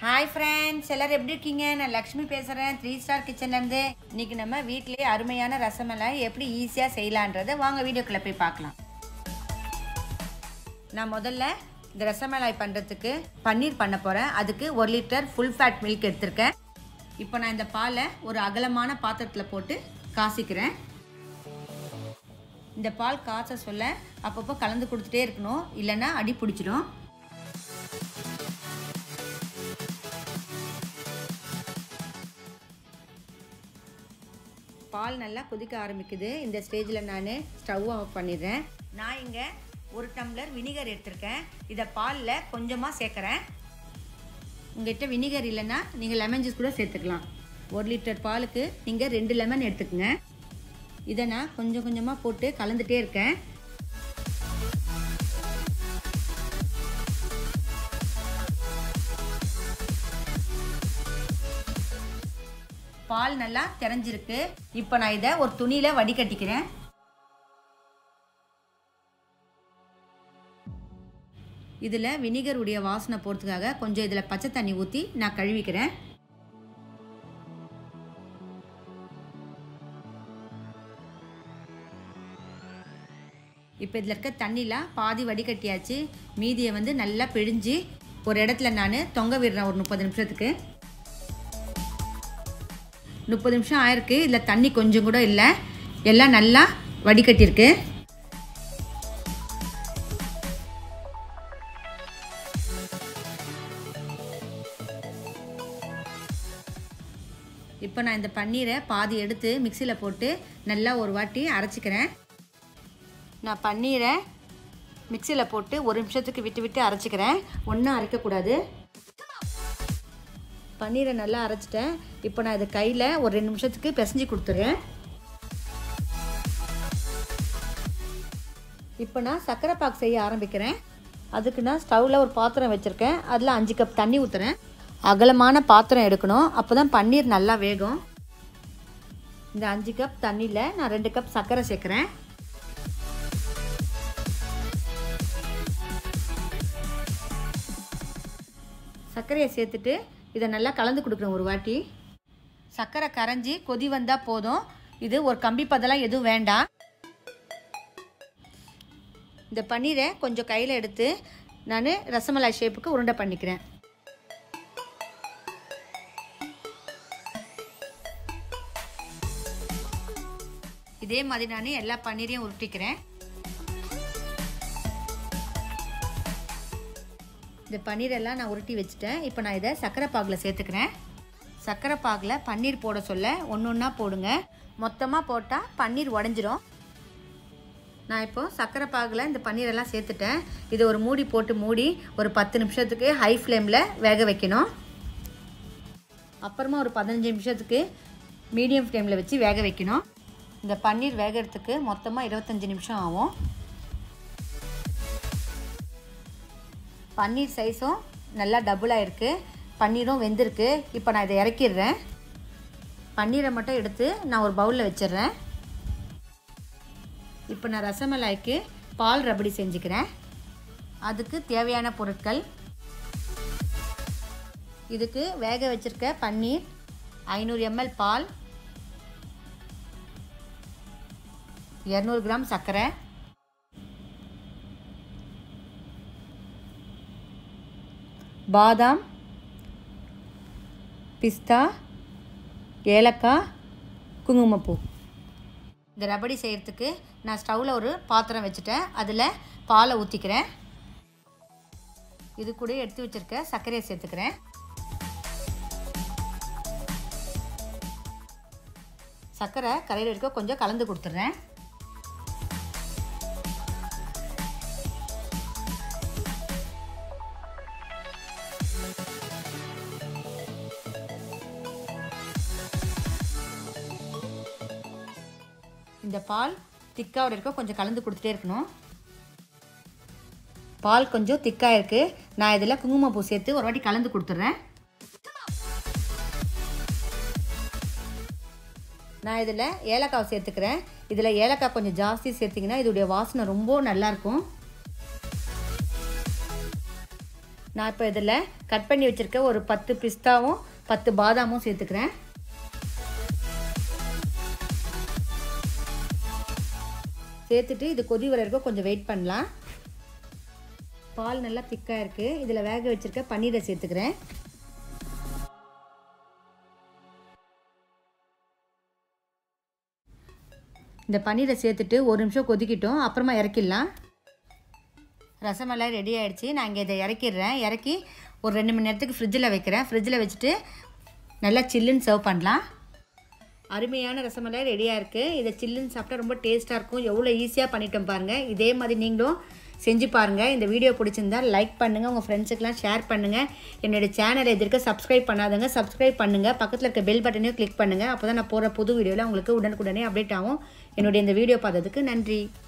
hi friends எல்லாரும் எப்படி இருக்கீங்க நான் லக்ஷ்மி பேசுகிறேன் த்ரீ ஸ்டார் கிச்சன்லேருந்து இன்னைக்கு நம்ம வீட்டிலேயே அருமையான ரசமலாய் எப்படி ஈஸியாக செய்யலான்றதை வாங்க வீடியோக்குள்ளே போய் பார்க்கலாம் நான் முதல்ல இந்த ரசமலாய் பண்ணுறதுக்கு பன்னீர் பண்ண போகிறேன் அதுக்கு ஒரு லிட்டர் ஃபுல் ஃபேட் மில்க் எடுத்திருக்கேன் இப்போ நான் இந்த பாலை ஒரு அகலமான பாத்திரத்தில் போட்டு காசிக்கிறேன் இந்த பால் காய்ச்ச சொல்ல அப்பப்போ கலந்து கொடுத்துட்டே இருக்கணும் இல்லைன்னா அடி பிடிச்சிடும் பால் நல்லா கொதிக்க ஆரம்பிக்குது இந்த ஸ்டேஜில் நான் ஸ்டவ் ஆஃப் பண்ணிடுறேன் நான் இங்கே ஒரு டம்ளர் வினிகர் எடுத்திருக்கேன் இதை பாலில் கொஞ்சமாக சேர்க்குறேன் உங்கள்கிட்ட வினிகர் இல்லைன்னா நீங்கள் லெமன் ஜூஸ் கூட சேர்த்துக்கலாம் ஒரு லிட்டர் பாலுக்கு நீங்கள் ரெண்டு லெமன் எடுத்துக்கோங்க இதை நான் கொஞ்சம் கொஞ்சமாக போட்டு கலந்துட்டே இருக்கேன் பால் நல்லா தெரிஞ்சிருக்கு இப்போ நான் இதை ஒரு துணியில் வடிகட்டிக்கிறேன் இதில் வினிகர் உடைய வாசனை போகிறதுக்காக கொஞ்சம் இதில் பச்சை தண்ணி ஊற்றி நான் கழுவிக்கிறேன் இப்போ இதில் இருக்க தண்ணிலாம் பாதி வடிகட்டியாச்சு மீதியை வந்து நல்லா பிழிஞ்சு ஒரு இடத்துல நான் தொங்க விடுறேன் ஒரு முப்பது நிமிஷத்துக்கு முப்பது நிமிஷம் ஆயிருக்கு இதில் தண்ணி கொஞ்சம் கூட இல்லை எல்லாம் நல்லா வடிகட்டியிருக்கு இப்போ நான் இந்த பன்னீரை பாதி எடுத்து மிக்சியில் போட்டு நல்லா ஒரு வாட்டி அரைச்சிக்கிறேன் நான் பன்னீரை மிக்சியில் போட்டு ஒரு நிமிஷத்துக்கு விட்டு விட்டு அரைச்சிக்கிறேன் ஒன்றும் அரைக்கக்கூடாது பன்னீரை நல்லா அரைச்சிட்டேன் இப்போ நான் இதை கையில் ஒரு ரெண்டு நிமிஷத்துக்கு பிசைஞ்சு கொடுத்துட்றேன் இப்போ நான் சர்க்கரை பாக்கு செய்ய ஆரம்பிக்கிறேன் அதுக்கு நான் ஸ்டவ்வில் ஒரு பாத்திரம் வச்சுருக்கேன் அதில் அஞ்சு கப் தண்ணி ஊற்றுறேன் அகலமான பாத்திரம் எடுக்கணும் அப்போ தான் பன்னீர் நல்லா வேகும் இந்த அஞ்சு கப் தண்ணியில் நான் ரெண்டு கப் சர்க்கரை சேர்க்குறேன் சர்க்கரையை சேர்த்துட்டு இதை நல்லா கலந்து கொடுக்குறேன் ஒரு வாட்டி சர்க்கரை கரைஞ்சி கொதி வந்தால் போதும் இது ஒரு கம்பி பதெல்லாம் எதுவும் வேண்டாம் இந்த பன்னீரை கொஞ்சம் கையில் எடுத்து நான் ரசமலாய் ஷேப்புக்கு உருண்டை பண்ணிக்கிறேன் இதே மாதிரி நான் எல்லா பன்னீரையும் உருட்டிக்கிறேன் இந்த பன்னீரெல்லாம் நான் உருட்டி வச்சுட்டேன் இப்போ நான் இதை சர்க்கரை பாகில் சேர்த்துக்கிறேன் சர்க்கரை பாகில் பன்னீர் போட சொல்ல ஒன்று ஒன்றா போடுங்க மொத்தமாக போட்டால் பன்னீர் உடஞ்சிரும் நான் இப்போ சர்க்கரை பாகில் இந்த பன்னீரெல்லாம் சேர்த்துட்டேன் இது ஒரு மூடி போட்டு மூடி ஒரு பத்து நிமிஷத்துக்கு ஹை ஃப்ளேமில் வேக வைக்கணும் அப்புறமா ஒரு பதினஞ்சு நிமிஷத்துக்கு மீடியம் ஃப்ளேமில் வச்சு வேக வைக்கணும் இந்த பன்னீர் வேகிறதுக்கு மொத்தமாக இருபத்தஞ்சி நிமிஷம் ஆகும் பன்னீர் சைஸும் நல்லா டபுளாக இருக்குது பன்னீரும் வெந்திருக்கு இப்போ நான் இதை இறக்கிடுறேன் பன்னீரை மட்டும் எடுத்து நான் ஒரு பவுலில் வச்சிடுறேன் இப்போ நான் ரசமலாய்க்கு பால் ரபடி செஞ்சுக்கிறேன் அதுக்கு தேவையான பொருட்கள் இதுக்கு வேக வச்சுருக்க பன்னீர் ஐநூறு எம்எல் பால் இரநூறு கிராம் சர்க்கரை பாதாம் பிஸ்தா ஏலக்காய் குங்குமப்பூ இந்த ரபடி செய்கிறதுக்கு நான் ஸ்டவ்வில் ஒரு பாத்திரம் வச்சுட்டேன் அதில் பாலை ஊற்றிக்கிறேன் இது கூட எடுத்து வச்சுருக்க சர்க்கரையை சேர்த்துக்கிறேன் சர்க்கரை கரையில் இருக்க கொஞ்சம் கலந்து கொடுத்துட்றேன் இந்த பால் திக்காக இருக்க கொஞ்சம் கலந்து கொடுத்துட்டே இருக்கணும் பால் கொஞ்சம் திக்காக இருக்குது நான் இதில் குங்குமப்பூ சேர்த்து ஒரு வாட்டி கலந்து கொடுத்துட்றேன் நான் இதில் ஏலக்காய் சேர்த்துக்கிறேன் இதில் ஏலக்காய் கொஞ்சம் ஜாஸ்தி சேர்த்திங்கன்னா இதோடைய வாசனை ரொம்ப நல்லாயிருக்கும் நான் இப்போ இதில் கட் பண்ணி வச்சுருக்க ஒரு பத்து பிஸ்தாவும் பத்து பாதாமும் சேர்த்துக்கிறேன் சேர்த்துட்டு இது கொதி வர வரைக்கும் கொஞ்சம் வெயிட் பண்ணலாம் பால் நல்லா திக்காக இருக்குது இதில் வேக வச்சுருக்க பன்னீரை சேர்த்துக்கிறேன் இந்த பன்னீரை சேர்த்துட்டு ஒரு நிமிஷம் கொதிக்கிட்டோம் அப்புறமா இறக்கிடலாம் ரசமலாய் ரெடி ஆகிடுச்சு நான் இங்கே இதை இறக்கிடுறேன் இறக்கி ஒரு ரெண்டு மணி நேரத்துக்கு ஃப்ரிட்ஜில் வைக்கிறேன் ஃப்ரிட்ஜில் வச்சுட்டு நல்லா சில்லுன்னு சர்வ் பண்ணலாம் அருமையான ரசமலாய் ரெடியாக இருக்குது இதை சில்லுன்னு சாப்பிட்டா ரொம்ப டேஸ்ட்டாக இருக்கும் எவ்வளோ ஈஸியாக பண்ணிட்டோம் பாருங்கள் இதே மாதிரி நீங்களும் செஞ்சு பாருங்கள் இந்த வீடியோ பிடிச்சிருந்தா லைக் பண்ணுங்கள் உங்கள் ஃப்ரெண்ட்ஸுக்கெலாம் ஷேர் பண்ணுங்கள் என்னோடய சேனல் எதிர்க்க சப்ஸ்கிரைப் பண்ணாதவங்க சப்ஸ்கிரைப் பண்ணுங்கள் பக்கத்தில் இருக்க பெல் பட்டனையும் கிளிக் பண்ணுங்கள் அப்போ தான் நான் போகிற புது வீடியோவில் உங்களுக்கு உடனுக்குடனே அப்டேட் ஆகும் என்னுடைய இந்த வீடியோ பார்த்ததுக்கு நன்றி